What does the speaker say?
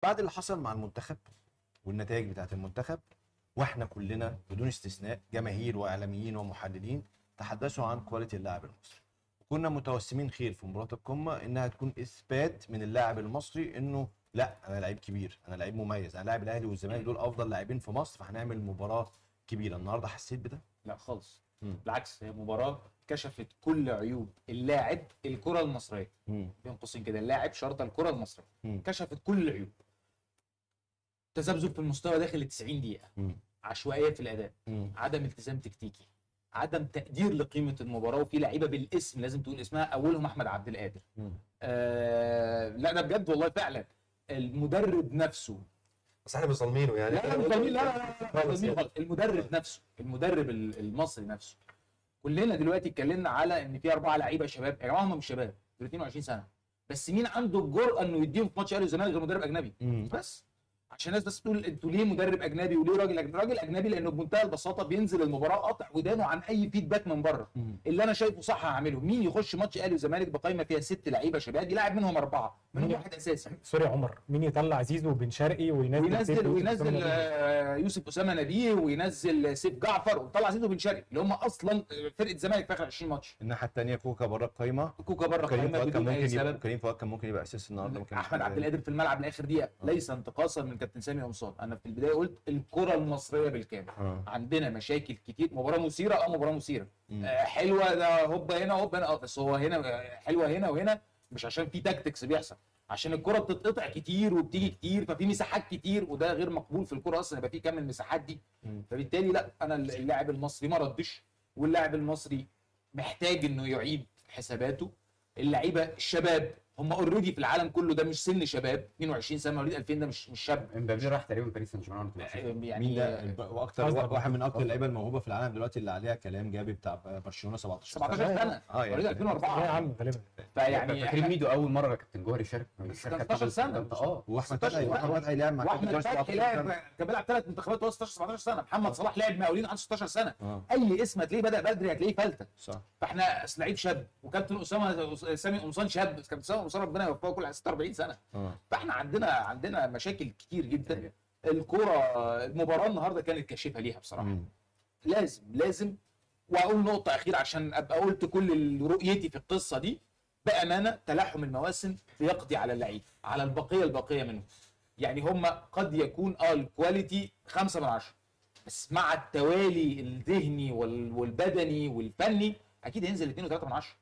بعد اللي حصل مع المنتخب والنتائج بتاعت المنتخب واحنا كلنا بدون استثناء جماهير واعلاميين ومحللين تحدثوا عن كواليتي اللاعب المصري وكنا متوسمين خير في مباراه القمه انها تكون اثبات من اللاعب المصري انه لا انا لعيب كبير انا لعيب مميز انا لاعب الاهلي والزمالك دول افضل لاعبين في مصر فهنعمل مباراه كبيره النهارده حسيت بده لا خالص مم. بالعكس هي مباراه كشفت كل عيوب اللاعب الكره المصريه مم. بين قوسين كده اللاعب شرط الكره المصريه مم. كشفت كل العيوب تذبذب في المستوى داخل ال 90 دقيقه مم. عشوائيه في الاداء مم. عدم التزام تكتيكي عدم تقدير لقيمه المباراه وفي لعيبه بالاسم لازم تقول اسمها اولهم احمد عبد القادر مم. آه لا ده بجد والله فعلا المدرب نفسه بس احنا مش ظالمينه يعني لا لا مش ظالمين، لا لا لا لا مش خالص ظالمين يعني. خالص المدرب نفسه المدرب ال- المصري نفسه كلنا دلوقتي اتكلمنا على ان في اربعه لعيبه شباب يا جماعه هم مش شباب دول 22 سنه بس مين عنده الجرأه انه يديهم في ماتش اهلي والزمالك غير مدرب اجنبي مم. بس عشان الناس بس تقول انتوا ليه مدرب اجنبي وليه راجل اجنبي راجل اجنبي لانه بمنتهى البساطه بينزل المباراه قاطع ودانه عن اي فيدباك من بره مم. اللي انا شايفه صح هعمله مين يخش ماتش اهلي وزمالك بقائمه فيها ست لعيبه شباب يلاعب منهم اربعه منهم مين؟ واحد اساسي سوري يا عمر مين يطلع زيزو وبن شرقي وينزل وينزل سيف وينزل ويوسف أسامة نبيل؟ آه، يوسف اسامه نبيه وينزل سيف جعفر وطلع زيدو بن شرقي اللي هم اصلا فرقه الزمالك في اخر 20 ماتش الناحيه الثانيه كوكا بره القايمه كوكا بره كريم القائمه فؤاد كان بدون اي ممكن يبقى سبب كريم فؤاد كان ممكن يبقى اساس النهارده ما كانش احمد عبد موجود. القادر في الملعب لاخر دقيقه ليس انتقاصا من كابتن سامي قمصان انا في البدايه قلت الكره المصريه بالكامل آه. عندنا مشاكل كتير مباراه مثيره اه مباراه مثيره مم. آه حلوه ده هوبا هنا هوبا هنا اه بس هو هنا آه، حلوه هنا وهنا مش عشان في تاكتكس بيحصل عشان الكره بتتقطع كتير وبتيجي كتير ففي مساحات كتير وده غير مقبول في الكره اصلا يبقى في كم من المساحات دي مم. فبالتالي لا انا اللاعب المصري ما ردش واللاعب المصري محتاج انه يعيد حساباته اللعيبه الشباب هم اوريدي في العالم كله ده مش سن شباب 22 سنه مواليد 2000 ده مش مش شاب امبابي راح تقريبا باريس سان جيرمان ولا تبقى يعني مين ده الب- واكتر قصدك واحد من اكتر قصدك. اللعيبه الموهوبه في العالم دلوقتي اللي عليها كلام جابي بتاع برشلونه 17 17 سنه اه يعني مواليد لا 2004 يا عم غالبا فيعني فاكرين إحنا- ميدو اول مره كابتن جوهري شارك بس كان 16 سنة. اه واحمد 16 فتحي واحمد فتحي لعب مع واحمد كابتن فتحي 17 لعب سنة. كان بيلعب ثلاث منتخبات وهو 16 17 سنه محمد صلاح لعب مقاولين عنده 16 سنه اه اي اسم هتلاقيه بدا بدري هتلاقيه فلته صح فاحنا أصل لعيب شاب وكابتن اسامه سامي قمصان شاب كابتن اسامه قمصان ربنا يوفقه كل 46 سنه اه فاحنا عندنا عندنا مشاكل كتير جدا الكوره المباراه النهارده كانت كاشفه ليها بصراحه مم. لازم لازم واقول نقطه اخيره عشان ابقى قلت كل ال- رؤيتي في القصه دي بامانه تلاحم المواسم بيقضي على اللعيب على البقيه الباقيه منه يعني هم قد يكون اه الكواليتي خمسة من عشرة بس مع التوالي الذهني وال- والبدني والفني اكيد هينزل 2 و3 من عشرة